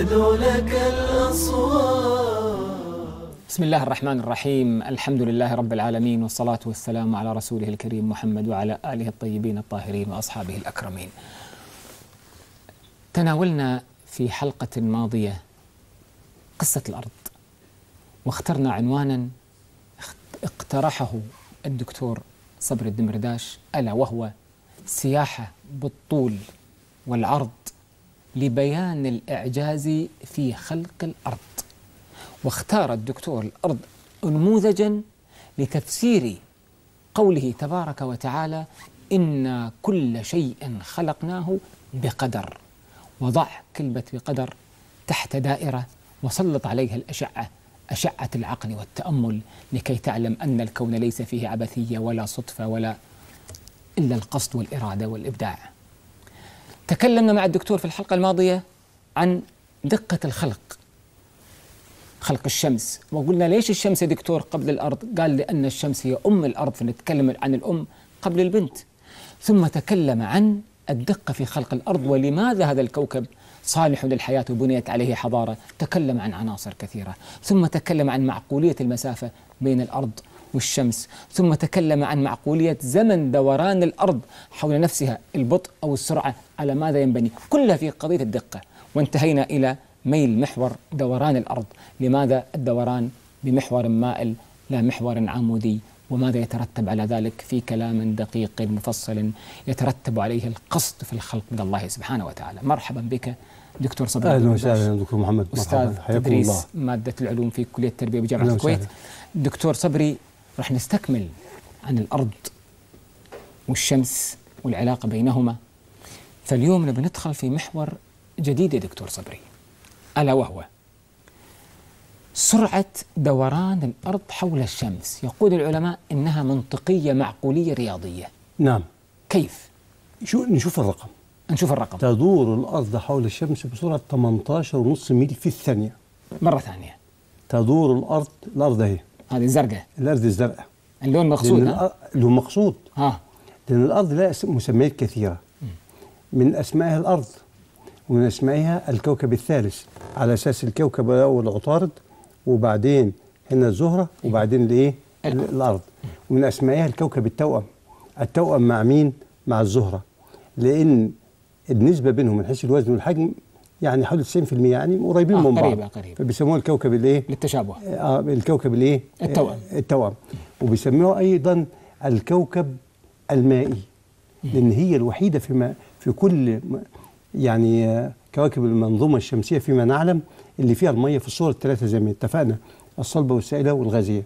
تدعو لك الأصوات بسم الله الرحمن الرحيم الحمد لله رب العالمين والصلاة والسلام على رسوله الكريم محمد وعلى آله الطيبين الطاهرين وأصحابه الأكرمين تناولنا في حلقة ماضية قصة الأرض واخترنا عنوانا اقترحه الدكتور صبري الدمرداش ألا وهو سياحة بالطول والعرض لبيان الإعجاز في خلق الأرض واختار الدكتور الأرض نموذجا لتفسير قوله تبارك وتعالى إنا كل شيء خلقناه بقدر وضع كلمة بقدر تحت دائرة وسلط عليها الأشعة أشعة العقل والتأمل لكي تعلم أن الكون ليس فيه عبثية ولا صدفة ولا إلا القصد والإرادة والإبداع تكلمنا مع الدكتور في الحلقة الماضية عن دقة الخلق خلق الشمس وقلنا ليش الشمس يا دكتور قبل الأرض قال لأن الشمس هي أم الأرض فنتكلم عن الأم قبل البنت ثم تكلم عن الدقة في خلق الأرض ولماذا هذا الكوكب صالح للحياة وبنيت عليه حضارة تكلم عن عناصر كثيرة ثم تكلم عن معقولية المسافة بين الأرض والشمس ثم تكلم عن معقولية زمن دوران الأرض حول نفسها البطء أو السرعة على ماذا ينبني كلها في قضية الدقة وانتهينا إلى ميل محور دوران الأرض لماذا الدوران بمحور مائل لا محور عمودي وماذا يترتب على ذلك في كلام دقيق مفصل يترتب عليه القصد في الخلق من الله سبحانه وتعالى مرحبا بك دكتور صبري اهلا وسهلا دكتور محمد استاذ تدريس الله. ماده العلوم في كليه التربيه بجامعه الكويت دكتور صبري راح نستكمل عن الارض والشمس والعلاقه بينهما فاليوم نبي ندخل في محور جديد يا دكتور صبري الا وهو سرعة دوران الأرض حول الشمس يقول العلماء إنها منطقية معقولية رياضية نعم كيف؟ شو نشوف الرقم نشوف الرقم تدور الأرض حول الشمس بسرعة 18.5 ميل في الثانية مرة ثانية تدور الأرض الأرض أهي هذه الزرقاء الأرض الزرقاء اللون مقصود ها؟ اللون مقصود ها لأن الأرض لها مسميات كثيرة من أسمائها الأرض ومن أسمائها الكوكب الثالث على أساس الكوكب الأول عطارد وبعدين هنا الزهرة وبعدين الايه الأرض ومن أسمائها الكوكب التوأم التوأم مع مين؟ مع الزهرة لأن النسبة بينهم من حيث الوزن والحجم يعني حوالي 90% يعني قريبين آه من بعض قريبة قريبة فبيسموها الكوكب الايه؟ للتشابه آه الكوكب الايه؟ التوأم التوأم وبيسموها أيضا الكوكب المائي لأن هي الوحيدة فيما في كل يعني كواكب المنظومة الشمسية فيما نعلم اللي فيها المية في الصورة الثلاثة زي ما اتفقنا الصلبة والسائلة والغازية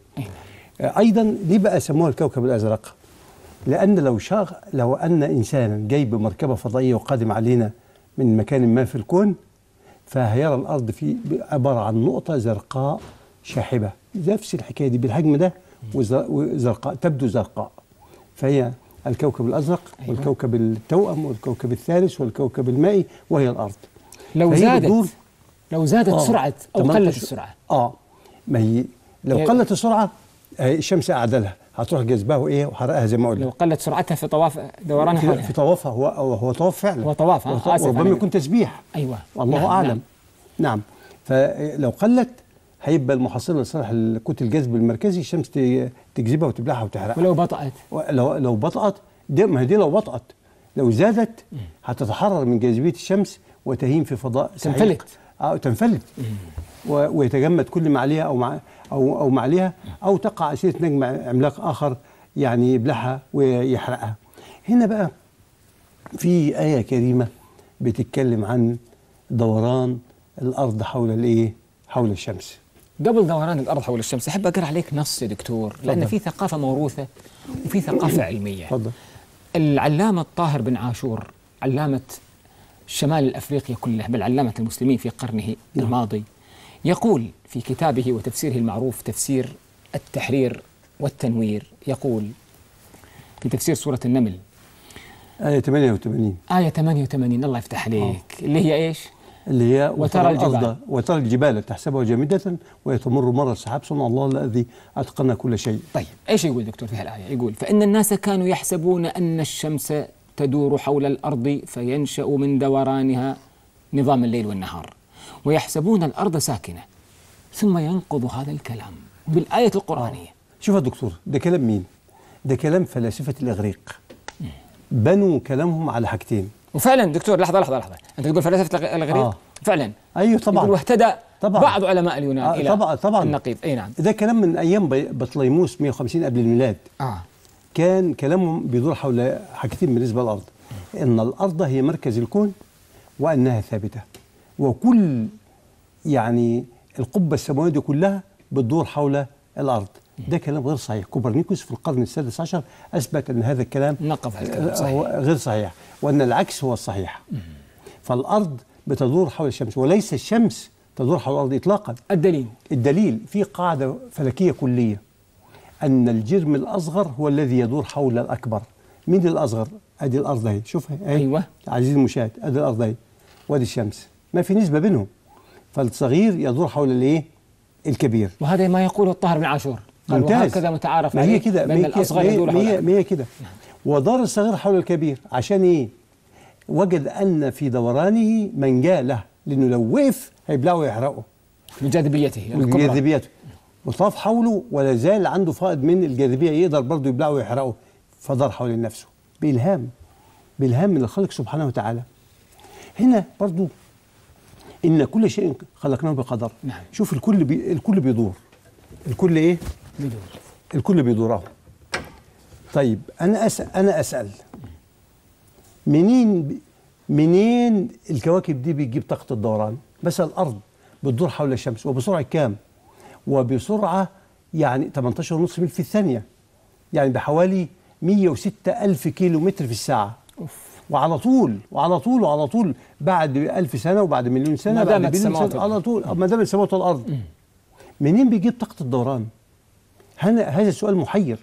أيضا ليه بقى سموها الكوكب الأزرق لأن لو شاغ لو أن إنسانا جاي بمركبة فضائية وقادم علينا من مكان ما في الكون فهيرى الأرض في عبارة عن نقطة زرقاء شاحبة نفس الحكاية دي بالحجم ده وزرقاء تبدو زرقاء فهي الكوكب الأزرق أيوة. والكوكب التوأم والكوكب الثالث والكوكب المائي وهي الأرض لو زادت لو زادت آه سرعة أو قلت السرعة آه ما هي لو قلت السرعة الشمس أعدلها هتروح جذبها وإيه وحرقها زي ما قلنا لو قلت سرعتها في طواف دورانها في, في طوافها هو هو طواف فعلا هو طواف ها وربما يكون تسبيح أيوة والله نعم أعلم نعم. نعم فلو قلت هيبقى المحصله لصالح الكوت الجذب المركزي الشمس تجذبها وتبلعها وتحرقها ولو بطأت لو لو بطأت دي ما هي دي لو بطأت لو زادت هتتحرر من جاذبيه الشمس وتهيم في فضاء تنفلت اه تنفلت ويتجمد كل ما عليها او مع او او ما عليها او تقع اسيره نجم عملاق اخر يعني يبلعها ويحرقها. هنا بقى في ايه كريمه بتتكلم عن دوران الارض حول الايه؟ حول الشمس. قبل دوران الارض حول الشمس احب اقرا عليك نص يا دكتور لان فضل. في ثقافه موروثه وفي ثقافه علميه. تفضل. العلامه الطاهر بن عاشور علامه شمال افريقيا كلها بل علامه المسلمين في قرنه الماضي يقول في كتابه وتفسيره المعروف تفسير التحرير والتنوير يقول في تفسير سوره النمل آية 88 آية 88 الله يفتح عليك اللي هي ايش؟ اللي هي وترى الجبال. الأرض وترى الجبال تحسبها جامدة وهي تمر مر السحاب صنع الله الذي أتقن كل شيء طيب ايش يقول دكتور في هالآية؟ يقول فإن الناس كانوا يحسبون أن الشمس تدور حول الأرض فينشأ من دورانها نظام الليل والنهار ويحسبون الأرض ساكنة ثم ينقض هذا الكلام بالآية القرآنية شوف يا دكتور ده كلام مين ده كلام فلاسفة الإغريق بنوا كلامهم على حاجتين وفعلا دكتور لحظة لحظة لحظة أنت تقول فلسفة الغ- الإغريق آه. فعلا أيوه يقول طبعا واهتدى طبعاً. بعض علماء اليونان آه، إلى طبعاً- طبعاً. النقيض أي نعم ده كلام من أيام بي- بطليموس 150 قبل الميلاد آه كان كلامهم بيدور حول حاجتين بالنسبة للأرض إن الأرض هي مركز الكون وأنها ثابتة وكل يعني القبة السماوية دي كلها بتدور حول الأرض ده كلام غير صحيح كوبرنيكوس في القرن السادس عشر أثبت أن هذا الكلام نقض هالكلام آه، صحيح. هو غير صحيح وأن العكس هو الصحيح فالأرض بتدور حول الشمس وليس الشمس تدور حول الأرض إطلاقا الدليل الدليل في قاعدة فلكية كلية أن الجرم الأصغر هو الذي يدور حول الأكبر مين الأصغر؟ أدي الأرض أهي شوفها أهي أيوة. عزيزي المشاهد أدي الأرض أهي وأدي الشمس ما في نسبة بينهم فالصغير يدور حول الإيه؟ الكبير وهذا ما يقوله الطاهر بن عاشور قال ممتاز وهكذا متعارف ما عليه هي كده ما بأن هي كده الأصغر ما هي- يدور ما حول هي, الأكبر. ما هي كده ودار الصغير حول الكبير عشان إيه؟ وجد أن في دورانه منجاة له لأنه لو وقف هيبلعه ويحرقه لجاذبيته الكبرى وجاذبيته وطاف حوله ولا زال عنده فائض من الجاذبيه يقدر برضه يبلعه ويحرقه فدار حول نفسه بإلهام بإلهام من الخالق سبحانه وتعالى هنا برضه إن كل شيء خلقناه بقدر نعم. شوف الكل بي الكل بيدور الكل إيه؟ بدون الكل بيدور اهو طيب انا اسال انا اسال منين ب- منين الكواكب دي بتجيب طاقه الدوران مثلا الارض بتدور حول الشمس وبسرعه كام وبسرعه يعني 18 ونص ميل في الثانيه يعني بحوالي 106 ألف كيلو متر في الساعة وعلى طول وعلى طول وعلى طول بعد ألف سنة وبعد مليون سنة ما بعد دامت مليون السماوات سنة والأرض. على طول ما دامت السماوات والأرض منين بيجيب طاقة الدوران؟ هنا هذا السؤال محير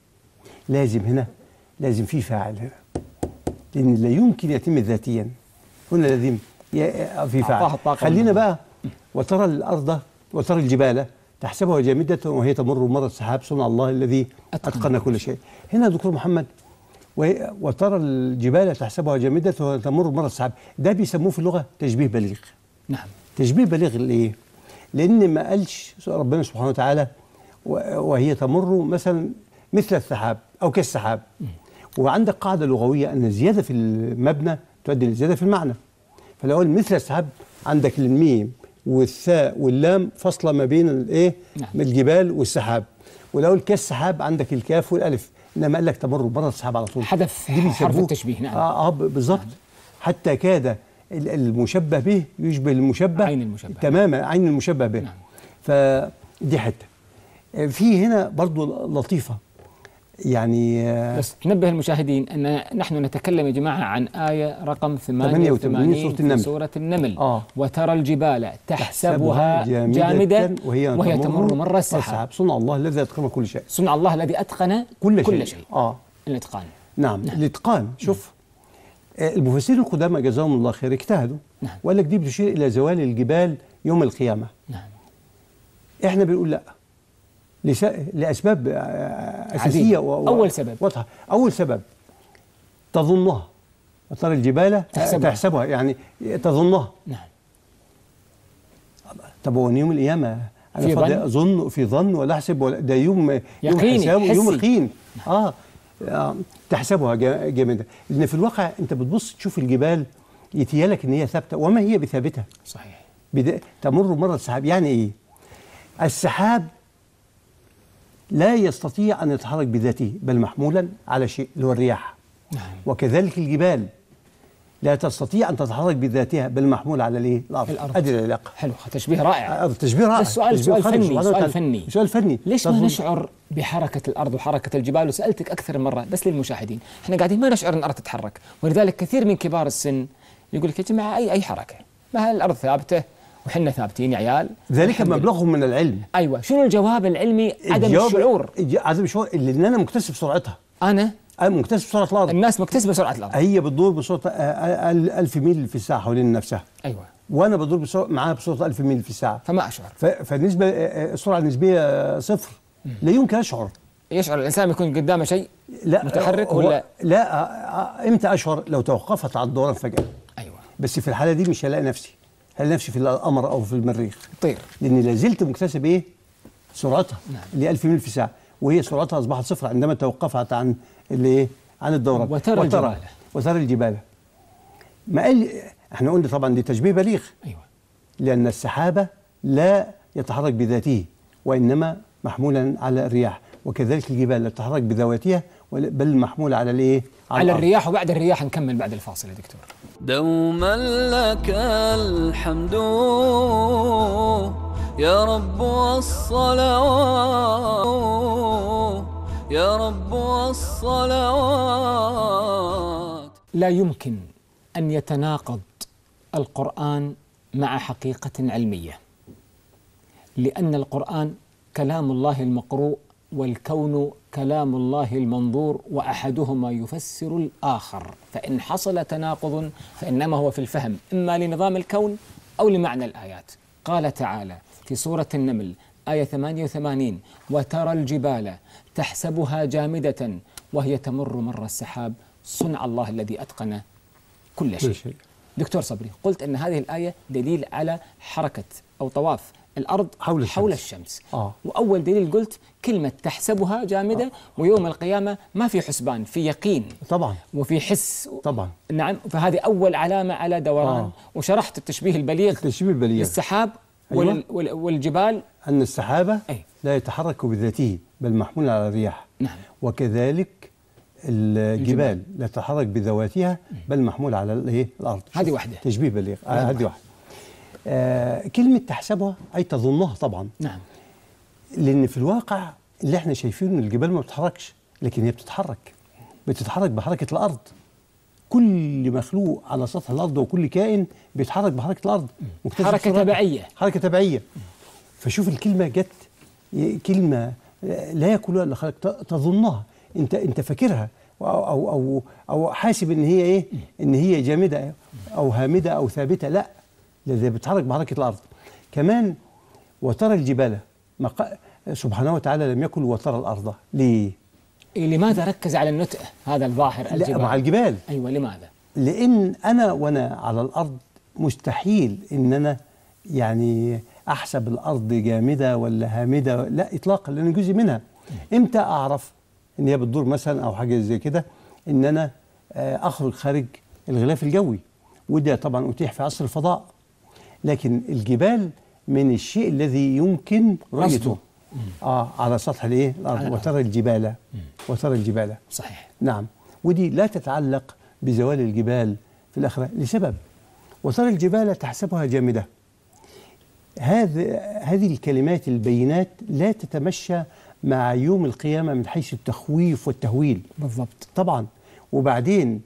لازم هنا لازم في فاعل هنا لأن لا يمكن يتم ذاتيا هنا لازم ي- في أعطاها فاعل الطاقة خلينا منها. بقى وترى الأرض وترى الجبال تحسبها جامدة وهي تمر مر السحاب صنع الله الذي أتقن أتقن كل شيء هنا دكتور محمد وهي- وترى الجبال تحسبها جامدة وهي تمر مر السحاب ده بيسموه في اللغة تشبيه بليغ نعم تشبيه بليغ لإيه؟ لأن ما قالش ربنا سبحانه وتعالى و- وهي تمر مثلا مثل السحاب أو كالسحاب وعندك قاعدة لغوية أن الزيادة في المبنى تؤدي للزيادة في المعنى فلو قال مثل السحاب عندك الميم والثاء واللام فاصلة ما بين الإيه؟ نعم. الجبال والسحاب ولو قال كالسحاب عندك الكاف والألف إنما قال لك تمر بره السحاب على طول حذف دي حرف بيسموه- التشبيه نعم اه اه ب- بالظبط حتى كاد ال- المشبه به يشبه المشبه عين المشبه. تماما عين المشبه به نعم. فدي حته آه، في هنا برضو لطيفه يعني آه، بس تنبه المشاهدين أن نحن نتكلم يا جماعة عن آية رقم 88 88 في سورة النمل. سورة النمل آه. وترى الجبال تحسبها جامدة وهي, وهي تمر مر السحاب صنع الله الذي اتقن كل شيء صنع الله الذي أتقن كل, كل شيء. شيء اه الإتقان نعم, نعم. الاتقان شوف آه، المفسرين القدامى جزاهم الله خير اجتهدوا نعم. وقال لك دي بتشير الى زوال الجبال يوم القيامه نعم احنا بنقول لا لس... لاسباب آه، اساسيه عديدة. و... و- أول سبب. واضحه اول سبب تظنها ترى الجبال تحسبها. تحسبها يعني تظنها نعم طب هو يوم القيامه انا في فاضي ظن؟ اظن في ظن ولا احسب ولا ده يوم يوم يقيني، حساب يوم حسي. يقين آه. اه تحسبها جا- جامده لان في الواقع انت بتبص تشوف الجبال يتيالك ان هي ثابته وما هي بثابته صحيح بدا... تمر مر السحاب يعني ايه السحاب لا يستطيع ان يتحرك بذاته بل محمولا على شيء اللي هو الرياح نعم وكذلك الجبال لا تستطيع ان تتحرك بذاتها بل محموله على الايه الارض الأرض. ادي العلاقه حلو تشبيه رائع آه، تشبيه رائع بس سؤال- تشبيه سؤال خالص فني، سبحانه سؤال وتعالى. فني. سؤال فني ليش ما تظن- نشعر بحركة الأرض وحركة الجبال وسألتك أكثر من مرة بس للمشاهدين احنا قاعدين ما نشعر أن الأرض تتحرك ولذلك كثير من كبار السن يقول لك يا جماعة أي أي حركة ما هي الأرض ثابتة وحنا ثابتين يا عيال ذلك الحمد لله. مبلغهم من العلم أيوة شنو الجواب العلمي عدم الجواب- الشعور الج- عدم الشعور لان انا مكتسب سرعتها أنا انا مكتسب سرعه الارض الناس مكتسبة سرعة الأرض هي بتدور بسرعه آه، آه، آه، 1000 ميل في الساعه حوالين نفسها أيوة وانا بدور بسرعه معاها بسرعه 1000 ميل في الساعه فما أشعر ف- فالنسبه آه، آه، السرعه النسبيه آه، صفر لا يمكن اشعر يشعر الإنسان يكون قدامه شيء لا متحرك هو- ولا لا آه، آه، امتى اشعر لو توقفت على الدوران فجاه أيوة بس في الحاله دي مش هلاقي نفسي هل نفسي في القمر او في المريخ طير لان لا زلت مكتسب ايه سرعتها نعم. اللي 1000 ميل في الساعه وهي سرعتها اصبحت صفر عندما توقفت عن الايه عن الدوران وترى الجبال. وترى الجبال ما قال احنا قلنا طبعا دي تشبيه بليغ ايوه لأن السحابة لا يتحرك بذاته وإنما محمولا على الرياح وكذلك الجبال لا تتحرك بذواتها ول- بل محمولة على الإيه؟ على الأرض. الرياح وبعد الرياح نكمل بعد الفاصل يا دكتور دوما لك الحمد يا رب والصلوات يا رب والصلوات لا يمكن ان يتناقض القران مع حقيقه علميه لان القران كلام الله المقروء والكون كلام الله المنظور واحدهما يفسر الاخر فان حصل تناقض فانما هو في الفهم اما لنظام الكون او لمعنى الايات قال تعالى في سوره النمل ايه 88 وترى الجبال تحسبها جامده وهي تمر مر السحاب صنع الله الذي اتقن كل شيء كل شيء. دكتور صبري قلت ان هذه الايه دليل على حركه او طواف الارض حول الشمس. حول الشمس آه. واول دليل قلت كلمه تحسبها جامده ويوم القيامه ما في حسبان في يقين طبعا وفي حس طبعا نعم فهذه اول علامه على دوران آه. وشرحت التشبيه البليغ تشبيه البليغ للسحاب أيوة. وال وال والجبال أن السحابة أي. لا يتحرك بذاته بل محمول على الرياح نعم. وكذلك الجبال لا تتحرك بذواتها بل محمول على الايه الارض هذه شوف، واحدة. تشبيه بليغ آه هذه واحده آه كلمه تحسبها اي تظنها طبعا نعم لان في الواقع اللي احنا شايفينه ان الجبال ما بتتحركش لكن هي بتتحرك بتتحرك بحركه الارض كل مخلوق على سطح الارض وكل كائن بيتحرك بحركه الارض مكتسب حركة سرعة. تبعية. حركه تبعيه فشوف الكلمه جت ي- كلمه لا يقولها الا خلق ت- تظنها انت انت فاكرها او او او, أو حاسب ان هي ايه ان هي جامده او هامده او ثابته لا ده ده بتتحرك بحركه الارض كمان وترى الجبال مق... سبحانه وتعالى لم يكن وترى الارض ليه إيه، لماذا ركز على النتء هذا الظاهر لا الجبال مع الجبال ايوه لماذا لان انا وانا على الارض مستحيل ان انا يعني احسب الارض جامده ولا هامده لا اطلاقا لان جزء منها امتى اعرف ان هي بتدور مثلا او حاجه زي كده ان انا آه، اخرج خارج الغلاف الجوي وده طبعا اتيح في عصر الفضاء لكن الجبال من الشيء الذي يمكن رصده رصده. اه على سطح الايه على الارض الأرض. وترى الجبال وترى الجبال صحيح نعم ودي لا تتعلق بزوال الجبال في الآخرة لسبب وترى الجبال تحسبها جامدة هذا هذه الكلمات البينات لا تتمشى مع يوم القيامة من حيث التخويف والتهويل بالضبط طبعا وبعدين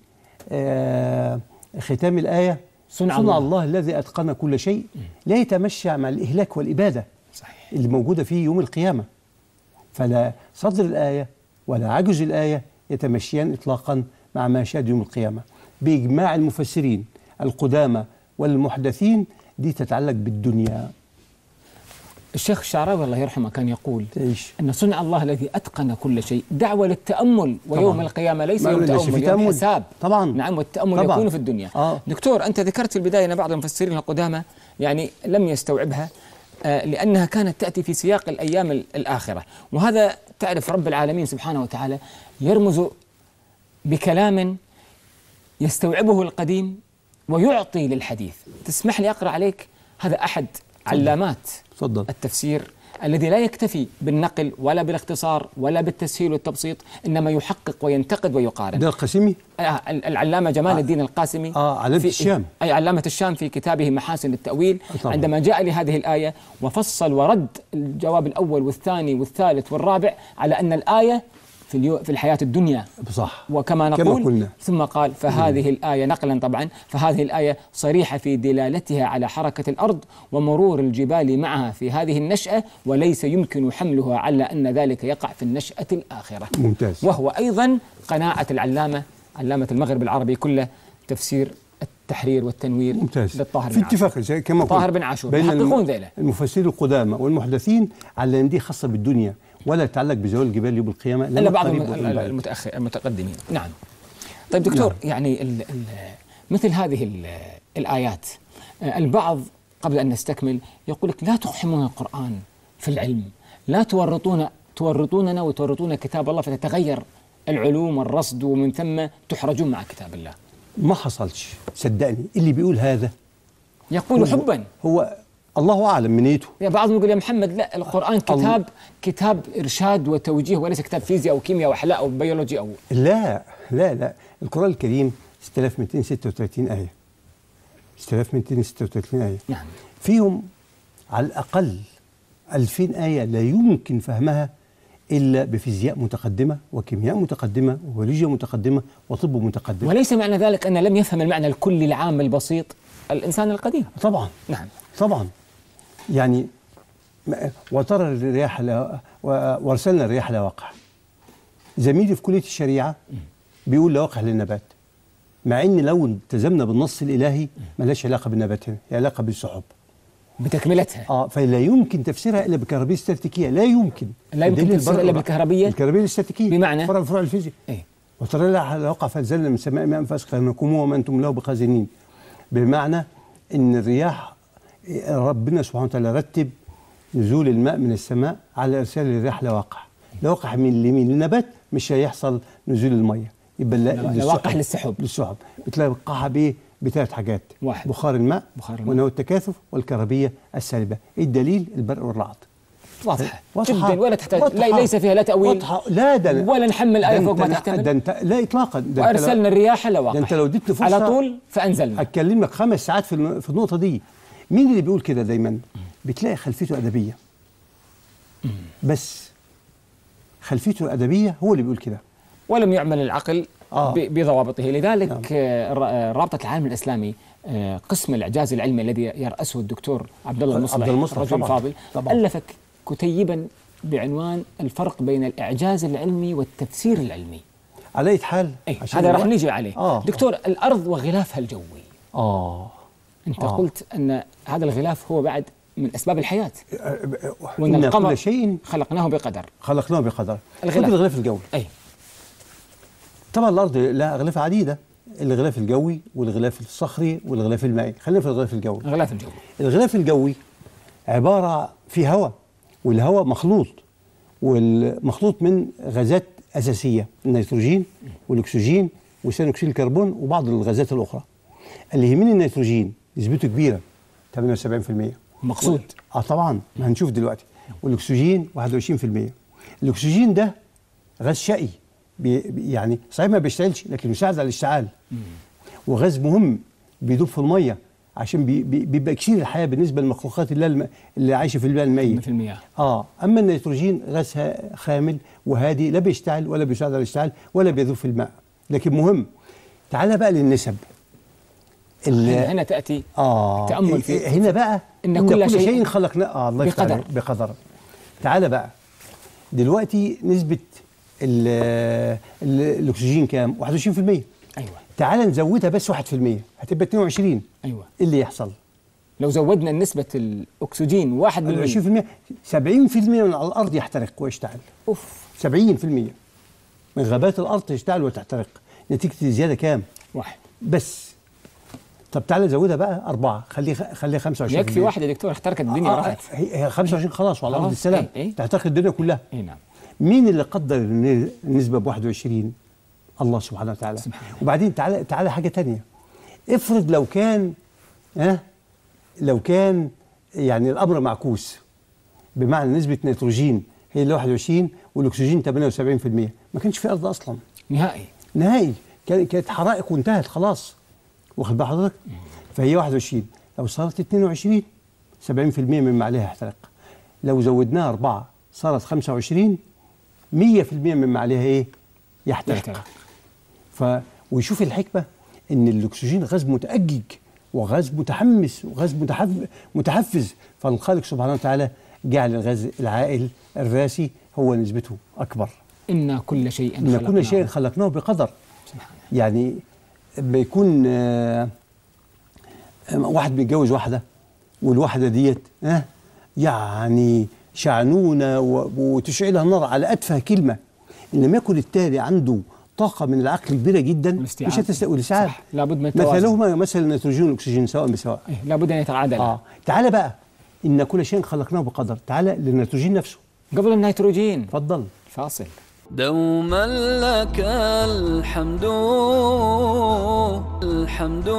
آه ختام الآية صنع صنع الله. الله الذي أتقن كل شيء لا يتمشى مع الإهلاك والإبادة صحيح اللي موجودة فيه يوم القيامة فلا صدر الآية ولا عجز الآية يتمشيان إطلاقا مع ما يشهد يوم القيامة بإجماع المفسرين القدامى والمحدثين دي تتعلق بالدنيا الشيخ الشعراوي الله يرحمه كان يقول تعيش أن صنع الله الذي أتقن كل شيء دعوة للتأمل ويوم طبعاً. القيامة ليس ما- يوم ليس في تأمل يوم تأمل. حساب طبعاً. نعم والتأمل طبعاً. يكون في الدنيا آه. دكتور أنت ذكرت في البداية أن بعض المفسرين القدامى يعني لم يستوعبها آه، لأنها كانت تأتي في سياق الأيام ال- الآخرة وهذا تعرف رب العالمين سبحانه وتعالى يرمز بكلام يستوعبه القديم ويعطي للحديث تسمح لي أقرأ عليك هذا أحد علامات تفضل التفسير الذي لا يكتفي بالنقل ولا بالاختصار ولا بالتسهيل والتبسيط انما يحقق وينتقد ويقارن ده القاسمي آه، العلامه جمال الدين القاسمي آه، علامة في الشام. اي علامه الشام في كتابه محاسن التاويل طبعاً. عندما جاء لهذه الايه وفصل ورد الجواب الاول والثاني والثالث والرابع على ان الايه في اليو في الحياه الدنيا صح وكما كما نقول قلنا. ثم قال فهذه الآية نقلا طبعا فهذه الآية صريحة في دلالتها على حركة الأرض ومرور الجبال معها في هذه النشأة وليس يمكن حملها على أن ذلك يقع في النشأة الآخرة ممتاز وهو أيضا قناعة العلامة علامة المغرب العربي كله تفسير التحرير والتنوير ممتاز للطاهر في بن عاشور. اتفاق زي كما طاهر قلت بن عاشور بين يحققون الم- ذيله. المفسرين القدامى والمحدثين على ان دي خاصه بالدنيا ولا تتعلق بزوال الجبال يوم القيامه لأن الا بعض القريب الم- والبعيد. المتاخر المتقدمين نعم طيب دكتور نعم. يعني ال ال مثل هذه ال الايات آه، البعض قبل أن نستكمل يقول لك لا تقحمون القرآن في العلم لا تورطون تورطوننا وتورطون كتاب الله فتتغير العلوم والرصد ومن ثم تحرجون مع كتاب الله ما حصلش صدقني اللي بيقول هذا يقول هو- حبا هو الله اعلم من نيته يا بعضهم يقول يا محمد لا القرآن كتاب كتاب إرشاد وتوجيه وليس كتاب فيزياء أو كيمياء أو أحلاء أو بيولوجي أو لا لا لا القرآن الكريم 6236 آية 6236 آية نعم فيهم على الأقل 2000 آية لا يمكن فهمها إلا بفيزياء متقدمة وكيمياء متقدمة وبيولوجيا متقدمة وطب متقدم وليس معنى ذلك أن لم يفهم المعنى الكلي العام البسيط الإنسان القديم طبعا نعم طبعا يعني ما- وترى الرياح لا و- وارسلنا الرياح لواقع زميلي في كليه الشريعه بيقول لواقع للنبات مع ان لو التزمنا بالنص الالهي ملهاش علاقه بالنبات هنا هي علاقه بالسحب بتكملتها اه فلا يمكن تفسيرها الا بالكهربيه الاستاتيكيه لا يمكن لا يمكن الدليل تفسيرها البر- إلا بالكهربية؟ الكهربيه الاستاتيكيه بمعنى؟ فرع من فروع الفيزياء إيه وترى الرياح لواقع فانزلنا من السماء ماء فاسقناكم وما انتم له بخازنين بمعنى ان الرياح ربنا سبحانه وتعالى رتب نزول الماء من السماء على ارسال الرياح لواقع لواقع من اليمين للنبات مش هيحصل نزول الميه يبقى لا- لو- للسحب. لواقع للسحب. للسحب بتلاقي وقعها بايه بثلاث حاجات واحد. بخار الماء بخار الماء. ونوى التكاثف والكهربيه السالبه إيه الدليل البرق والرعد واضحة واضحة. جدا ولا تحتاج واضحة. لا ليس فيها لا تأويل واضحة. لا ده ولا نحمل آية ده فوق ما أنت- تحتمل. ده انت لا اطلاقا ده أنت لو- وأرسلنا الرياح لواقع ده انت لو اديتني فرصه على طول فأنزلنا اتكلم لك خمس ساعات في الن- في النقطه دي مين اللي بيقول كده دايما بتلاقي خلفيته ادبيه بس خلفيته الادبيه هو اللي بيقول كده ولم يعمل العقل آه. ب- بضوابطه لذلك نعم. آه، ر- آه، رابطة العالم الإسلامي آه، قسم الإعجاز العلمي الذي يرأسه الدكتور عبد الله المصلح عبد المصلح رجل طبعاً. فاضل طبعاً. ألف ك- كتيبا بعنوان الفرق بين الإعجاز العلمي والتفسير العلمي على اي حال أي عشان هذا راح الوقت- نيجي عليه آه. دكتور الأرض وغلافها الجوي اه أنت آه. قلت أن هذا الغلاف هو بعد من أسباب الحياة وأن ان القمر كل شيء خلقناه بقدر خلقناه بقدر الغلاف. خد الغلاف الجوي أي طبعا الارض لها اغلاف عديده الغلاف الجوي والغلاف الصخري والغلاف المائي خلينا في الغلاف الجوي الغلاف الجوي الغلاف الجوي عبارة في هواء والهواء مخلوط والمخلوط من غازات أساسية النيتروجين والأكسجين وثاني أكسيد الكربون وبعض الغازات الأخرى اللي يهمني النيتروجين نسبته كبيرة 78% مقصود اه طبعا ما هنشوف دلوقتي والاكسجين 21% الاكسجين ده غاز شقي بي بي- يعني صحيح ما بيشتغلش لكن يساعد على الاشتعال وغاز مهم بيدوب في الميه عشان بي بي بيبقى كثير الحياه بالنسبه للمخلوقات اللي, الم... اللي عايشه في الماء المائي في المياه اه اما النيتروجين غاز ها- خامل وهادي لا بيشتعل ولا بيساعد على الاشتعال ولا بيذوب في الماء لكن مهم تعال بقى للنسب ال- هنا هنا تأتي اه تأمل في- إيه- هنا بقى إن إن, كل كل, شيء شيء, خلقناه آه الله يفتح بقدر. عليك، بقدر تعالى بقى دلوقتي نسبة ال ال الأكسجين كام؟ 21% أيوة تعالى نزودها بس 1% هتبقى 22 أيوة إيه اللي يحصل؟ لو زودنا نسبة الأكسجين واحد من ال 20% 70% من على الأرض يحترق ويشتعل أوف 70% من غابات الأرض تشتعل وتحترق نتيجة الزيادة كام؟ واحد بس طب تعالى زودها بقى أربعة خليه خليه 25 يكفي واحد يا دكتور احترقت الدنيا آه راحت هي هي 25 خلاص وعلى ارض خلاص، السلام إيه، إيه. تعتقد الدنيا كلها اي نعم مين اللي قدر الن- النسبه ب 21 الله سبحانه وتعالى سبحانه. وبعدين تعالى تعالى حاجه تانية افرض لو كان ها لو كان يعني الامر معكوس بمعنى نسبه نيتروجين هي اللي 21 والاكسجين 78% ما كانش في ارض اصلا نهائي نهائي كان- كانت حرائق وانتهت خلاص واخد بال حضرتك فهي 21 لو صارت 22 70% مما عليها احترق لو زودناها أربعة صارت 25 100% مما عليها ايه يحترق, يحترق. ف ويشوف الحكمة ان الاكسجين غاز متأجج وغاز متحمس وغاز متحف... متحفز فالخالق سبحانه وتعالى جعل الغاز العائل الراسي هو نسبته اكبر إنا كل شيء ان كل خلقناه. شيء خلقناه بقدر سبحانه. يعني لما يكون آه، آه، واحد بيتجوز واحده والواحده ديت ها يعني شعنونه و- وتشعلها النار على اتفه كلمه ان لم يكن التالي عنده طاقه من العقل كبيره جدا والاستيعاب. مش هتستوعب والاستيعاب صح. لابد من التوازن. مثلهما مثل النيتروجين والاكسجين سواء بسواء إيه لابد ان يتعادل اه تعالى بقى ان كل شيء خلقناه بقدر تعالى للنيتروجين نفسه قبل النيتروجين اتفضل فاصل دوما لك الحمد الحمد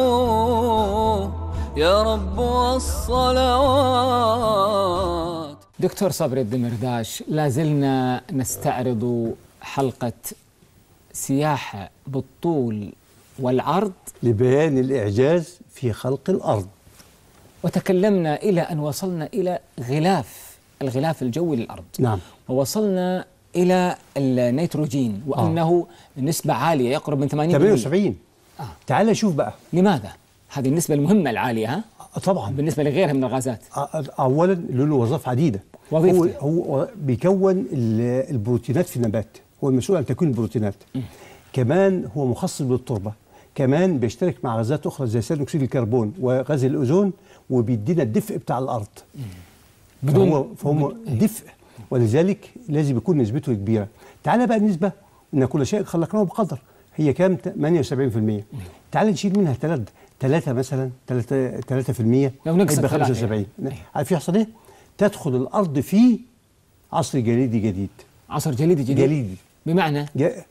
يا رب والصلوات دكتور صبري الدمرداش لا زلنا نستعرض حلقة سياحة بالطول والعرض لبيان الاعجاز في خلق الارض وتكلمنا إلى أن وصلنا إلى غلاف الغلاف الجوي للأرض نعم ووصلنا إلى النيتروجين وأنه نسبة عالية يقرب من 80% 78 آه. تعالى شوف بقى لماذا؟ هذه النسبة المهمة العالية ها؟ آه، طبعا بالنسبة لغيرها من الغازات آه، اولا له وظائف عديده وظيفته. هو هو بيكون ال- البروتينات في النبات هو المسؤول عن تكوين البروتينات كمان هو مخصص بالتربه كمان بيشترك مع غازات اخرى زي ثاني اكسيد الكربون وغاز الاوزون وبيدينا الدفء بتاع الارض بدون- فهو فهو دفء ولذلك لازم يكون نسبته كبيره تعال بقى النسبه ان كل شيء خلقناه بقدر هي كام 78% تعال نشيل منها ثلاث ثلاثة مثلا 3 3% لو نقصد يبقى ثلاثة 75 يعني. عارف يحصل ايه؟ تدخل الارض في عصر جليدي جديد عصر جليدي جديد جليدي بمعنى جا-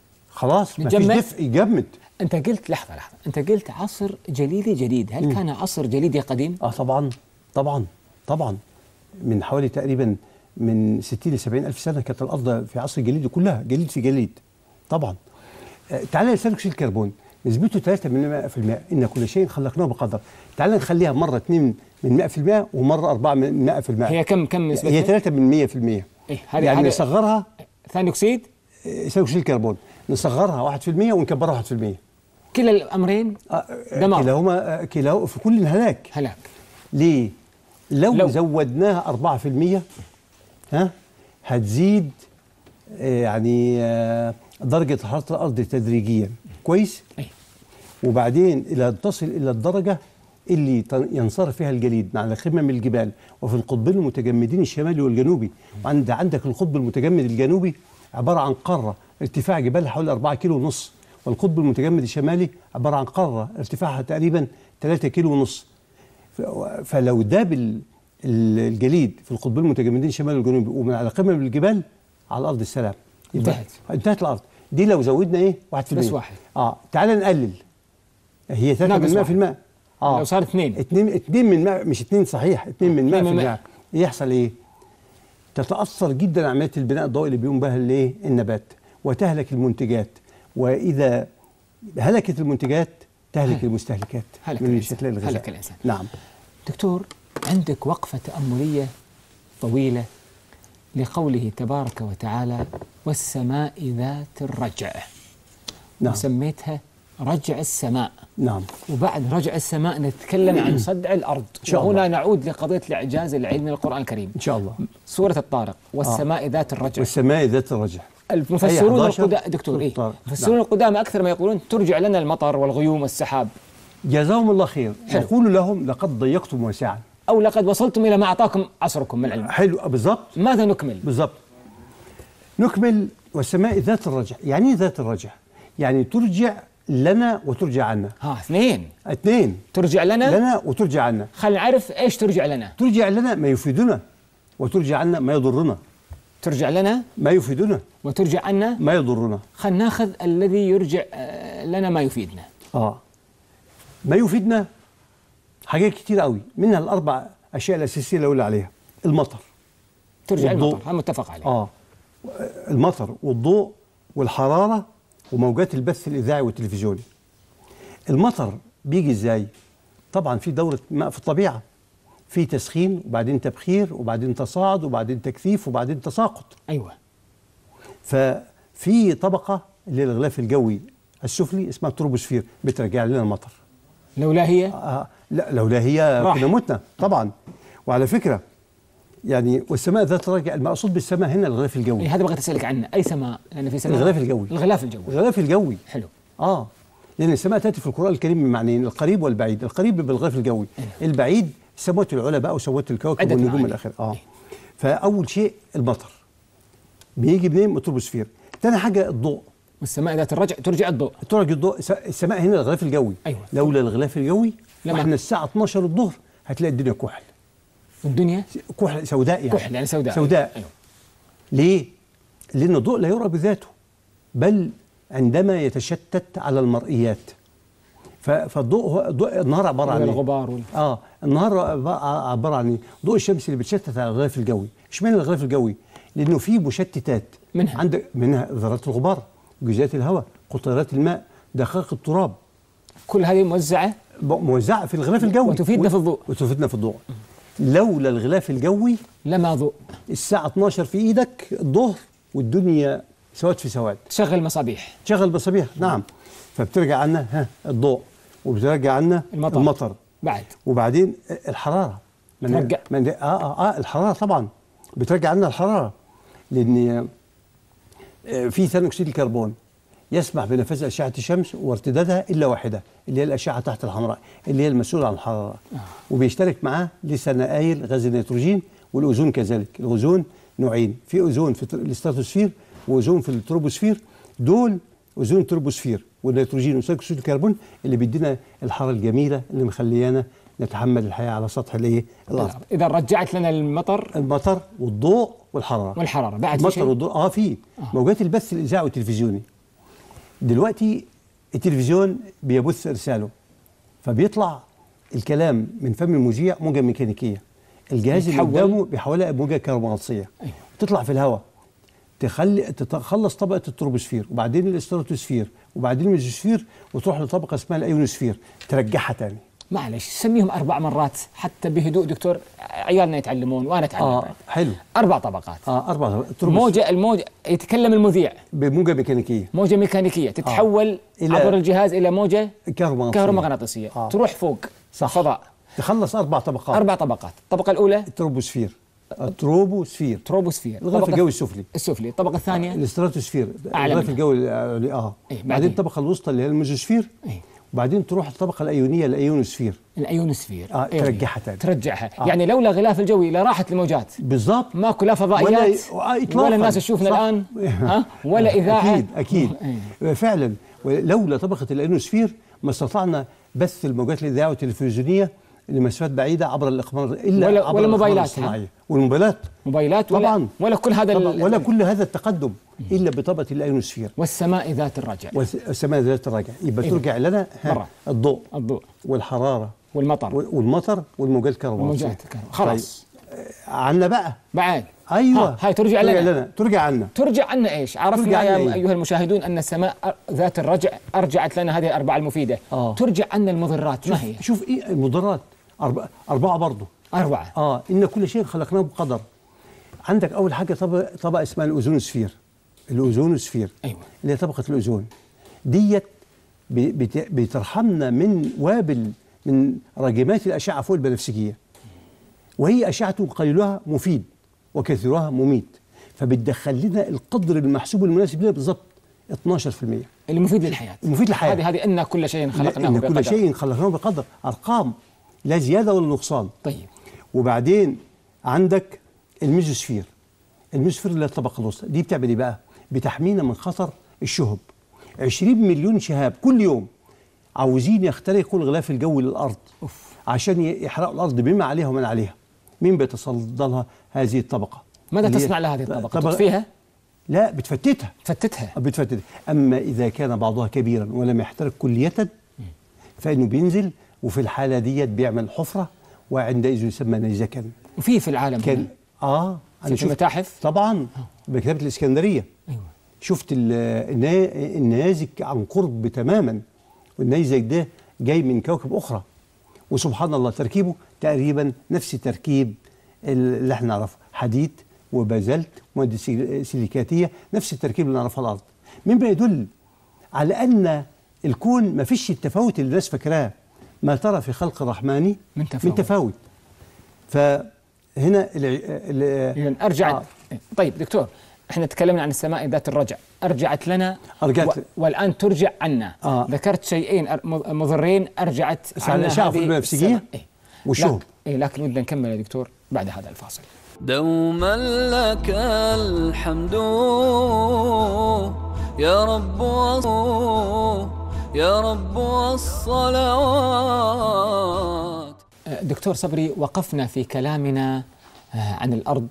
خلاص ما فيش نجمد؟ دفء يجمد أنت قلت لحظة لحظة أنت قلت عصر جليدي جديد هل كان عصر جليدي قديم؟ اه طبعا طبعا طبعا من حوالي تقريبا من 60 ل 70 الف سنه كانت الارض في عصر الجليد كلها جليد في جليد طبعا آه تعالى لثاني اكسيد الكربون نسبته 3 من 100% ان كل شيء خلقناه بقدر تعالى نخليها مره 2 من 100% ومره 4 من 100% هي كم كم نسبتها؟ هي 3 من 100% إيه هذه يعني هذه نصغرها ثاني أكسيد آه، ثاني اكسيد الكربون نصغرها 1% ونكبرها 1% كلا الأمرين آه، دمار. كلاهما آه، كلاهما في كل هلاك هلاك ليه؟ لو, لو. لو زودناها 4% ها هتزيد آه، يعني آه، درجة حرارة الأرض تدريجيا كويس؟ أي وبعدين إلى تصل إلى الدرجة اللي ت- ينصرف فيها الجليد على قمم الجبال وفي القطبين المتجمدين الشمالي والجنوبي وعند عندك القطب المتجمد الجنوبي عبارة عن قارة ارتفاع جبالها حوالي 4 كيلو ونص والقطب المتجمد الشمالي عبارة عن قارة ارتفاعها تقريبا 3 كيلو ونص ف- فلو داب ال- ال- الجليد في القطبين المتجمدين الشمالي والجنوبي ومن على قمم الجبال على الارض السلام يبقى- انتهت. انتهت الارض دي لو زودنا ايه 1% بس واحد. اه تعال نقلل هي 3 ناقص من 100% واحد. اه لو صار اثنين. 2 2 من 100 مش 2 صحيح 2 من 100% اتنين من مية. يحصل ايه تتاثر جدا عمليه البناء الضوئي اللي بيقوم بها الايه النبات وتهلك المنتجات واذا هلكت المنتجات تهلك هلك. المستهلكات هلك من الإنسان. الشكل الغذائي هلك الإنسان. نعم دكتور عندك وقفة تأملية طويلة لقوله تبارك وتعالى والسماء ذات الرجع نعم وسميتها رجع السماء نعم وبعد رجع السماء نتكلم عن صدع الأرض شاء وهنا الله. نعود لقضية الإعجاز العلمي للقرآن الكريم ان شاء الله سورة الطارق والسماء ذات الرجع والسماء ذات الرجع المفسرون أي 11 القدامى دكتور إيه؟ الطارق. المفسرون القدامى أكثر ما يقولون ترجع لنا المطر والغيوم والسحاب جزاهم الله خير حلو. يقول لهم لقد ضيقتم واسعا أو لقد وصلتم إلى ما أعطاكم عصركم من العلم حلو بالظبط ماذا نكمل؟ بالظبط نكمل والسماء ذات الرجع يعني ايه ذات الرجع يعني ترجع لنا وترجع عنا ها اثنين اثنين ترجع لنا لنا وترجع عنا خلينا نعرف ايش ترجع لنا ترجع لنا ما يفيدنا وترجع عنا ما يضرنا ترجع لنا ما يفيدنا وترجع عنا ما يضرنا خلينا ناخذ الذي يرجع آه، لنا ما يفيدنا اه ما يفيدنا حاجات كتير قوي منها الاربع اشياء الاساسيه اللي اقول عليها المطر ترجع والضوء. المطر هذا متفق عليه اه المطر والضوء والحراره وموجات البث الاذاعي والتلفزيوني المطر بيجي ازاي طبعا في دوره ماء في الطبيعه في تسخين وبعدين تبخير وبعدين تصاعد وبعدين تكثيف وبعدين تساقط ايوه ففي طبقه اللي هي الغلاف الجوي السفلي اسمها التروبوسفير بترجع لنا المطر لولا هي آه لا لولا هي راح. كنا متنا طبعا وعلى فكره يعني والسماء ذات الرجع المقصود بالسماء هنا الغلاف الجوي إيه هذا بغيت اسالك عنه اي سماء لان في سماء الغلاف الجوي. الغلاف الجوي الغلاف الجوي حلو اه لان السماء تاتي في القران الكريم بمعنيين القريب والبعيد القريب بالغلاف الجوي البعيد سموات العلا بقى وسموات الكواكب عدة والنجوم معاني. الاخر اه فاول شيء المطر بيجي منين من التروبوسفير تاني حاجه الضوء والسماء ذات الرجع ترجع الضوء ترج الضوء س- السماء هنا الغلاف الجوي أيوة. لولا الغلاف الجوي لما- واحنا الساعه 12 الظهر هتلاقي الدنيا كحل والدنيا كحل سوداء يعني كحل يعني سوداء سوداء أيوة. ليه؟ لأن الضوء لا يرى بذاته بل عندما يتشتت على المرئيات ف- فالضوء هو الضوء النهار عباره عن إيه؟ والغبار وال... اه النهار عب- عباره عن ايه؟ ضوء الشمس اللي بتشتت على الغلاف الجوي، اشمعنى الغلاف الجوي؟ لانه فيه مشتتات منها؟ عندك منها ذرات الغبار، جزيئات الهواء، قطرات الماء، دقائق التراب كل هذه موزعة ب- موزعه في الغلاف الجوي وتفيدنا في الضوء. وتفيدنا في الضوء لولا الغلاف الجوي لما ضوء الساعة 12 في ايدك الظهر والدنيا سواد في سواد تشغل مصابيح شغل مصابيح نعم فبترجع عنا ها الضوء وبترجع عنا المطر. المطر بعد وبعدين الحرارة من ترجع. من آه, آه, اه الحرارة طبعا بترجع عنا الحرارة لأن آه، في ثاني أكسيد الكربون يسمح بنفاذ أشعة الشمس وارتدادها إلا واحدة اللي هي الأشعة تحت الحمراء اللي هي المسؤولة عن الحرارة وبيشترك معاه لثنائي غاز النيتروجين والأوزون كذلك الأوزون نوعين في أوزون في الاستراتوسفير وأوزون في التروبوسفير دول أوزون تروبوسفير والنيتروجين وثاني أكسيد الكربون اللي بيدينا الحرارة الجميلة اللي مخليانا نتحمل الحياة على سطح الإيه الأرض إذا رجعت لنا المطر المطر والضوء والحرارة والحرارة بعد في المطر شيء والضوء اه في موجات البث الاذاعي والتلفزيوني دلوقتي التلفزيون بيبث ارساله فبيطلع الكلام من فم المذيع موجه ميكانيكيه الجهاز اللي يتحول. قدامه بيحولها موجه كهرومغناطيسيه أيوة. تطلع في الهواء تخلي تتخلص طبقه التروبوسفير وبعدين الاستراتوسفير وبعدين الميزوسفير وتروح لطبقه اسمها الايونوسفير ترجعها تاني معلش سميهم أربع مرات حتى بهدوء دكتور عيالنا يتعلمون وأنا أتعلم اه بعد. حلو أربع طبقات اه اربع التروبوس موجة الموجة يتكلم المذيع بموجه ميكانيكيه موجة ميكانيكية تتحول إلى- عبر الجهاز إلى موجة كهرومغناطيسيه كهرومغناطيسية آه. تروح فوق صح. فضاء تخلص اربع طبقات أربع طبقات الطبقة الأولى التروبوسفير التروبوسفير تروبوسفير الغلاف الطبقة- الجوي السفلي السفلي الطبقة الثانية الاستراتوسفير أعلى الغلاف منها. الجوي العلي- اه إيه، بعدين؟ بعدين الطبقه الوسطى اللي هي الميزوسفير إيه. وبعدين تروح الطبقه الايونيه الايونوسفير الأيونوسفير آه، إيه. ترجعها تاني. ترجعها يعني لولا غلاف الجوي لراحت الموجات بالظبط ماكو لا فضائيات ولا- آه، إطلاقاً. ولا الناس تشوفنا صح. الآن ها ولا إذاعة اكيد اكيد فعلا لولا طبقه الايونوسفير ما استطعنا بث الموجات الاذاعيه والتلفزيونيه لمسافات بعيده عبر الاقمار الا ولا- عبر ولا الأقمار موبايلات، ها؟ الصناعيه والموبايلات موبايلات ولا طبعاً. ولا كل هذا طبعا ال- ولا كل هذا التقدم الا بطبقه الايونوسفير والسماء ذات الرجع والسماء ذات الرجع يبقى إيه. ترجع لنا ها مرة. الضوء الضوء والحراره والمطر والمطر والموجات الكهربائيه وموجات الكهرباء خلاص عنا بقى بعد ايوه ها، هاي ترجع لنا. ترجع عنا ترجع عنا ايش؟ عرفنا ترجع يا عنا إيه؟ ايها المشاهدون ان السماء أ- ذات الرجع ارجعت لنا هذه الاربعه المفيده آه. ترجع عنا المضرات ما هي؟ شوف ايه المضرات أربعة, أربعة برضه اربعه اه إن كل شيء خلقناه بقدر عندك أول حاجة طبقة, طبقة اسمها الأوزونوسفير الأوزونوسفير أيوة. اللي هي طبقة الأوزون ديت بي- بت- بترحمنا من وابل من راجمات الأشعة فوق البنفسجية وهي أشعة قليلها مفيد وكثيرها مميت فبتدخل لنا القدر المحسوب المناسب لنا بالظبط 12% اللي مفيد للحياه مفيد للحياة. هذه هذه ان كل شيء خلقناه إن بقدر كل شيء خلقناه بقدر أرقام لا زيادة ولا نقصان طيب وبعدين عندك الميزوسفير الميزوسفير اللي هي الطبقه الوسطى دي بتعمل ايه بقى؟ بتحمينا من خطر الشهب 20 مليون شهاب كل يوم عاوزين يخترقوا الغلاف الجوي للارض أوف. عشان ي- يحرقوا الارض بما عليها ومن عليها مين بيتصدى لها هذه الطبقه ماذا اللي هي- تصنع لها هذه الطبقه؟ طبقة- تطفيها؟ لا بتفتتها تفتتها بتفتت اما اذا كان بعضها كبيرا ولم يحترق كليه فانه بينزل وفي الحاله ديت بيعمل حفره وعندئذ يسمى نيزكا وفي في العالم كان هنا. اه في في المتاحف طبعا مكتبه الاسكندريه ايوه شفت ال- النا- النيازك عن قرب تماما والنيزك ده جاي من كوكب اخرى وسبحان الله تركيبه تقريبا نفس تركيب اللي احنا نعرفه حديد وبازلت مواد سيل- سيليكاتيه نفس التركيب اللي نعرفه على الارض مما يدل على ان الكون ما فيش التفاوت اللي الناس فاكراه ما ترى في خلق الرحمن من تفاوت. من تفاوت فهنا الع- ال- اذا ارجع آه. طيب دكتور احنا تكلمنا عن السماء ذات الرجع ارجعت لنا أرجعت. و... والان ترجع عنا آه. ذكرت شيئين أر- مض- مضرين ارجعت على الأشعة هذه البنفسجية السماء. إيه. والشهب. لكن, إيه لكن ودنا نكمل يا دكتور بعد هذا الفاصل دوما لك الحمد يا رب والصلاة يا رب والصلوات دكتور صبري وقفنا في كلامنا آه، عن الأرض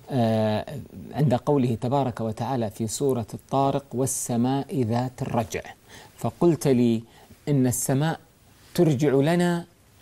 آه، عند قوله تبارك وتعالى في سورة الطارق والسماء ذات الرجع فقلت لي إن السماء ترجع لنا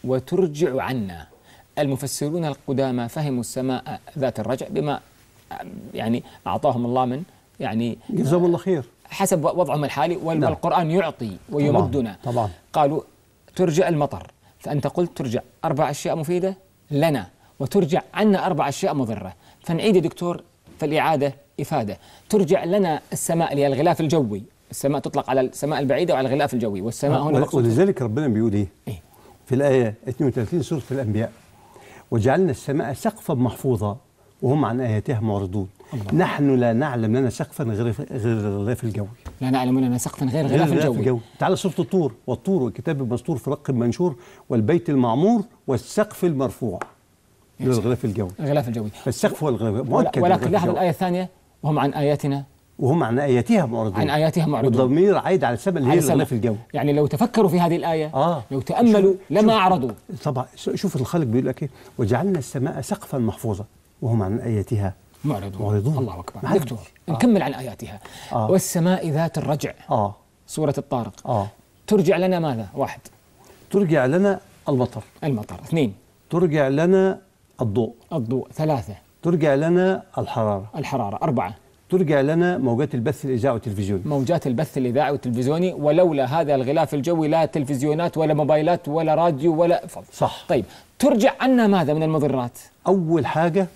وترجع عنا المفسرون القدامى فهموا السماء ذات الرجع بما آه، يعني أعطاهم الله من يعني جزاهم الله خير حسب وضعهم الحالي وال- نعم. والقرآن يعطي ويمدنا طبعاً. قالوا ترجع المطر فأنت قلت ترجع أربع أشياء مفيدة لنا وترجع عنا أربع أشياء مضرة فنعيد يا دكتور فالإعادة إفادة ترجع لنا السماء اللي هي الغلاف الجوي السماء تطلق على السماء البعيدة وعلى الغلاف الجوي والسماء هنا ول- مقصود ولذلك ربنا بيقول ايه إيه؟ في الآية 32 سورة الأنبياء وجعلنا السماء سقفا محفوظا وهم عن آياتها معرضون نحن لا نعلم لنا سقفا غير غير الغلاف الجوي لا نعلم لنا سقفا غير غير غلاف الجوي تعالى سورة الطور والطور والكتاب المسطور في رق منشور والبيت المعمور والسقف المرفوع يا ده سلام. الغلاف الجوي الغلاف الجوي فالسقف هو الغلاف ولا- مؤكد ولكن الغلاف لاحظ الجوي. الآية الثانية وهم عن آياتنا وهم عن آياتها معرضون عن آياتها معرضون والضمير عايد على السماء اللي هي على السماء. الغلاف الجوي يعني لو تفكروا في هذه الآية آه. لو تأملوا شوف- لما شوف. أعرضوا طبعا شوف الخالق بيقول لك ايه وجعلنا السماء سقفا محفوظا وهم عن آياتها معرضون معرضون. الله أكبر ما حدش. دكتور آه. نكمل عن آياتها آه. والسماء ذات الرجع اه سورة الطارق اه ترجع لنا ماذا؟ واحد ترجع لنا المطر المطر اثنين ترجع لنا الضوء الضوء ثلاثة ترجع لنا الحرارة الحرارة أربعة ترجع لنا موجات البث الإذاعي والتلفزيوني موجات البث الإذاعي والتلفزيوني ولولا هذا الغلاف الجوي لا تلفزيونات ولا موبايلات ولا راديو ولا فضل صح طيب ترجع عنا ماذا من المضرات؟ أول حاجة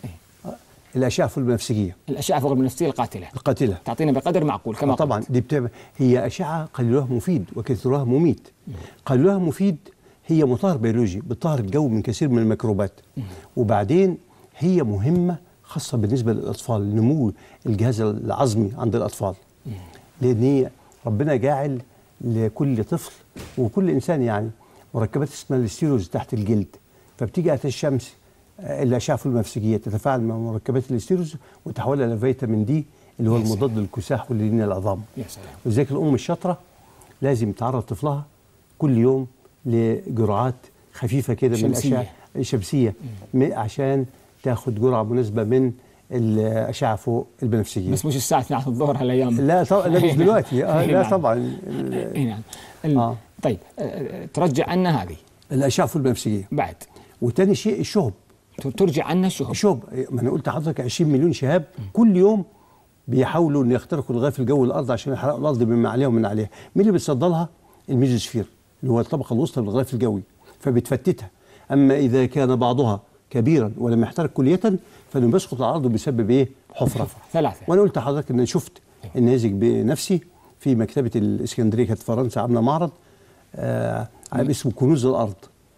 الأشعة البنفسجية الأشعة فوق البنفسجية القاتلة القاتلة تعطينا بقدر معقول كما آه طبعا قلت. دي بتعمل هي أشعة قليلها مفيد وكثيرها مميت قليلها مفيد هي مطهر بيولوجي بتطهر الجو من كثير من الميكروبات وبعدين هي مهمة خاصة بالنسبة للأطفال نمو الجهاز العظمي عند الأطفال لأن هي ربنا جاعل لكل طفل وكل إنسان يعني مركبات اسمها الستيروز تحت الجلد فبتيجي آيات الشمس آه، الأشعة البنفسجية تتفاعل مع مركبات الستيروز وتحولها إلى فيتامين دي اللي هو يا سلام. المضاد للكساح ولين العظام يا سلام ولذلك الام الشاطره لازم تعرض طفلها كل يوم لجرعات خفيفه كده من شمسية. الاشعه الشمسيه م- عشان تاخد جرعه مناسبه من الاشعه فوق البنفسجيه بس مش الساعة 12 الظهر هالايام لا طبعا لا مش دلوقتي آه أي لا نعم. طبعا ال- اي نعم ال- آه. طيب آه، آه، ترجع عنا هذه الاشعه فوق البنفسجيه بعد وتاني شيء الشهب ت- ترجع عنا الشهب الشهب ما انا قلت لحضرتك 20 مليون شهاب كل يوم بيحاولوا ان يخترقوا الغلاف الجوي الارض عشان يحرقوا الارض مما عليها ومن عليها مين اللي بيتصدى لها الميزوسفير اللي هو الطبقه الوسطى من الغلاف الجوي فبتفتتها اما اذا كان بعضها كبيرا ولم يحترق كليه فانه بيسقط على الارض وبيسبب ايه حفره ثلاثة وانا قلت لحضرتك ان شفت النماذج بنفسي في مكتبه الاسكندريه كانت فرنسا عامله معرض آه اسمه كنوز الارض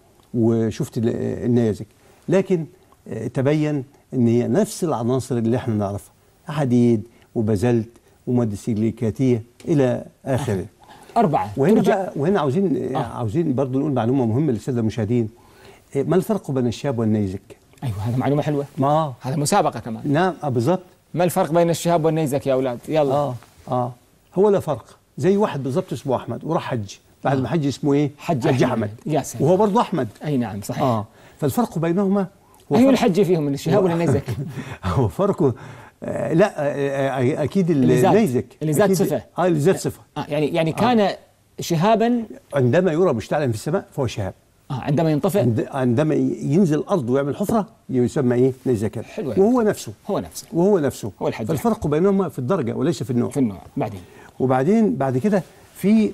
وشفت ال- النماذج لكن آه تبين ان هي نفس العناصر اللي احنا نعرفها حديد وبازلت وماده سيليكاتيه الى اخره أربعة وهنا ترجع بقى وهنا عاوزين آه. آه. عاوزين برضو نقول معلومه مهمه للساده المشاهدين آه، ما الفرق بين الشاب والنيزك؟ أيوة هذا معلومة حلوة ما هذا مسابقة كمان نعم آه بالظبط ما الفرق بين الشهاب والنيزك يا أولاد يلا اه اه هو لا فرق زي واحد بالظبط اسمه احمد وراح حج بعد ما حج اسمه ايه حج حج أحمد. احمد يا سلام. وهو برضه احمد أي نعم صحيح اه فالفرق بينهما هو أيوة فرق الحج فيهم من الشهاب ولا النيزك هو فرقه آه لا آه آه اكيد اللي زاد. النيزك اللي زاد أكيد- صفة. اه اللي زاد صفه آه يعني يعني كان شهابا عندما يرى مشتعلا في السماء فهو شهاب آه عندما ينطفئ عند- عندما ينزل الارض ويعمل حفره يسمى ايه نيزكا حلو يا وهو نفسه هو نفسه وهو نفسه هو الحج. فالفرق بينهما في الدرجه وليس في النوع في النوع بعدين وبعدين بعد كده في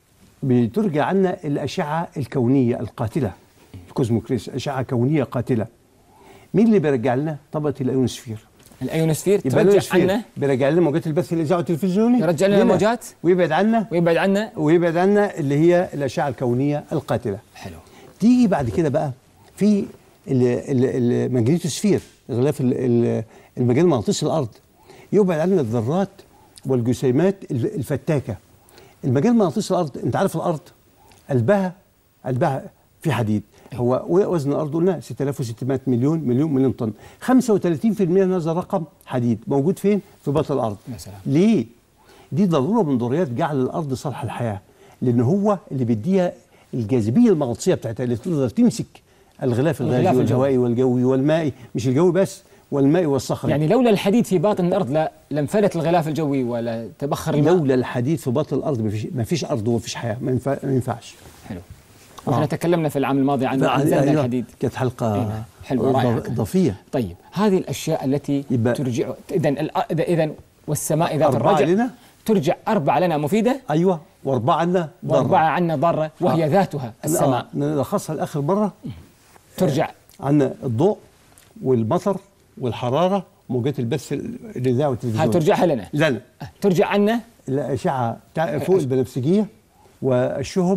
بترجع عنا الأشعة الكونية القاتلة الكوزموكريس أشعة كونية قاتلة مين اللي بيرجع لنا طبقة الأيونوسفير الأيونوسفير يبقى ترجع الأيونوسفير عنا بيرجع لنا موجات البث الإذاعي والتلفزيوني يرجع لنا هنا. موجات؟ ويبعد عنا ويبعد عنا ويبعد عنا اللي هي الأشعة الكونية القاتلة حلو تيجي بعد كده بقى في ال- ال- المغنيتوسفير غلاف ال- ال- المجال مغناطيسي الارض يبعد عنا الذرات والجسيمات الف- الفتاكه المجال مغناطيسي الارض انت عارف الارض قلبها قلبها في حديد هو وزن الارض قلنا 6600 مليون مليون مليون طن 35% من هذا الرقم حديد موجود فين في بطن الارض يا سلام. ليه دي ضروره من ضروريات جعل الارض صالحه للحياه لان هو اللي بيديها الجاذبيه المغناطيسيه بتاعتها اللي تقدر تمسك الغلاف الغازي الغلاف والهوائي والجوي والمائي مش الجوي بس والمائي والصخري يعني لولا الحديد في باطن الارض لا لانفلت الغلاف الجوي ولا تبخر الماء لولا الحديد في باطن الارض ما فيش ما فيش ارض وما فيش حياه ما ينفع- ما ينفعش حلو واحنا آه. تكلمنا في العام الماضي عن لا، انزلنا أيوة، الحديد كانت حلقه أيوة، حلوة، رائعة. إض- اضافيه طيب هذه الاشياء التي يبقى- ترجع اذا اذا اذا والسماء ذات أربعة الرجع لنا؟ ترجع اربعه لنا مفيده ايوه واربعه عنا ضرة. واربعه عنا ضاره وهي آه. ذاتها السماء آه، نلخصها لاخر مره ترجع عندنا الضوء والمطر والحراره موجات البث الاذاعه والتلفزيون هترجعها لنا لنا ترجع عنا الاشعه تع- فوق البنفسجيه والشهب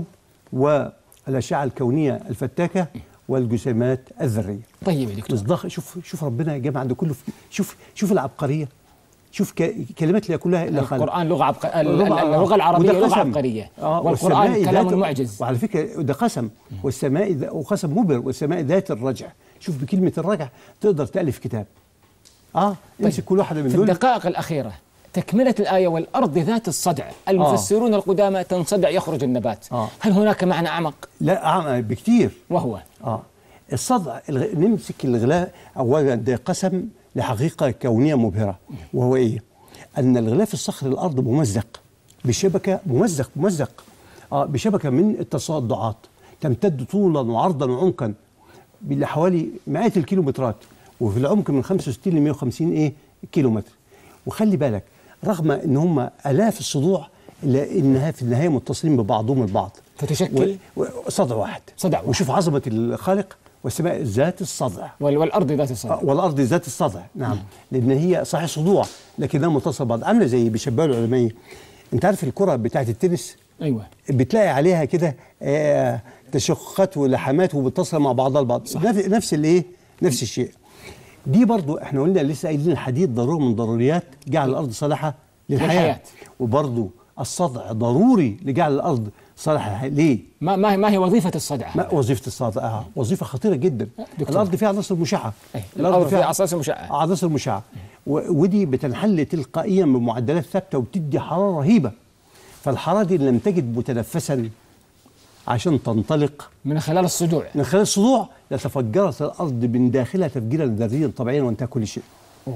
والاشعه الكونيه الفتاكه والجسيمات الذريه طيب يا دكتور مصداق شوف شوف ربنا جمع عند كله في شوف شوف العبقريه شوف ك- كلمات لا كلها الا خالق القرآن لغة عبق... ال- ال- اللغة- اللغة العربية وده لغة قسم. عبقرية آه، والقرآن والسماء كلام ذات- معجز وعلى فكره ده قسم والسماء ذا- وقسم مبهر والسماء ذات الرجع شوف بكلمه الرجع تقدر تالف كتاب اه امسك كل واحده من في دول الدقائق الأخيرة تكملة الآية والأرض ذات الصدع المفسرون القدامى تنصدع يخرج النبات آه. هل هناك معنى أعمق لا اعمى بكتير وهو اه الصدع الغ... نمسك الغلاف اولا ده قسم لحقيقه كونيه مبهره وهو ايه؟ ان الغلاف الصخري الارض ممزق بشبكه ممزق ممزق اه بشبكه من التصدعات تمتد طولا وعرضا وعمقا لحوالي مئات الكيلومترات وفي العمق من 65 ل 150 ايه كيلومتر وخلي بالك رغم ان هم الاف الصدوع الا انها في النهايه متصلين ببعضهم البعض فتشكل و- و- صدع واحد صدع واحد. وشوف عظمه الخالق والسماء ذات الصدع وال- والأرض ذات الصدع آه، والارض ذات الصدع نعم لان هي صحيح صدوع لكنها متصله ببعض عامله زي بيشبهوا العلماء انت عارف الكره بتاعت التنس أيوة بتلاقي عليها كده آه، تشققات ولحمات وبتصل مع بعضها البعض نفس نفس الايه نفس الشيء دي برضو احنا قلنا لسه قايلين الحديد ضروره من ضروريات جعل الارض صالحه للحياه للحياة. وبرضو الصدع ضروري لجعل الارض صالحه للحياة. ليه ما ما هي, ما هي وظيفة الصدع ما وظيفه الصدع آه. وظيفه خطيره جدا دكتور. الارض فيها عناصر مشعه أي، الأرض فيها عناصر مشعة. عناصر مشعه و- ودي بتنحل تلقائيا بمعدلات ثابته وبتدي حراره رهيبه فالحراره دي لم تجد متنفسا عشان تنطلق من خلال الصدوع من خلال الصدوع لتفجرت الارض من داخلها تفجيرا ذريا طبيعيا وانتهى كل شيء.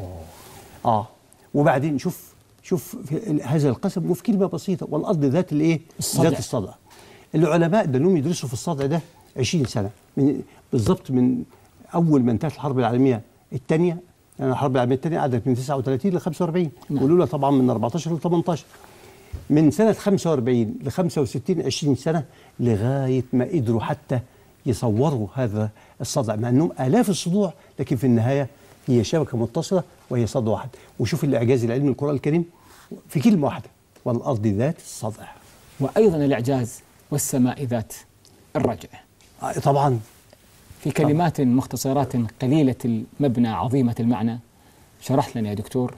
اه وبعدين شوف شوف في ال- هذا القسم وفي كلمه بسيطه والارض ذات الايه؟ الصدع. ذات الصدع. العلماء دانهم يدرسوا في الصدع ده 20 سنه من بالضبط من اول ما انتهت الحرب العالميه الثانيه يعني الحرب العالميه الثانيه قعدت من 39 ل 45 نعم. والاولى طبعا من 14 ل 18 من سنة 45 ل 65 20 سنة لغاية ما قدروا حتى يصوروا هذا الصدع مع أنهم آلاف الصدوع لكن في النهاية هي شبكة متصلة وهي صدى واحد وشوف الإعجاز العلمي القرآن الكريم في كلمة واحدة والأرض ذات الصدع وأيضا الإعجاز والسماء ذات الرجع آه، طبعا في كلمات مختصرات قليلة المبنى عظيمة المعنى شرحت لنا يا دكتور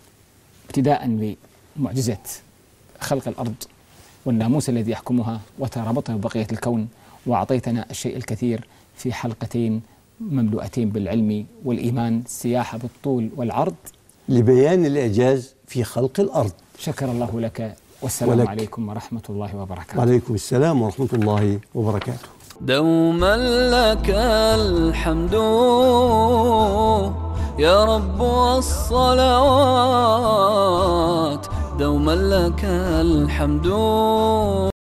ابتداء بمعجزة خلق الأرض والناموس الذي يحكمها وترابطه ببقية الكون وأعطيتنا الشيء الكثير في حلقتين مملوءتين بالعلم والإيمان سياحة بالطول والعرض لبيان الإعجاز في خلق الأرض شكر الله لك والسلام ولك. عليكم ورحمة الله وبركاته وعليكم السلام ورحمة الله وبركاته دوما لك الحمد يا رب والصلوات دوما لك الحمد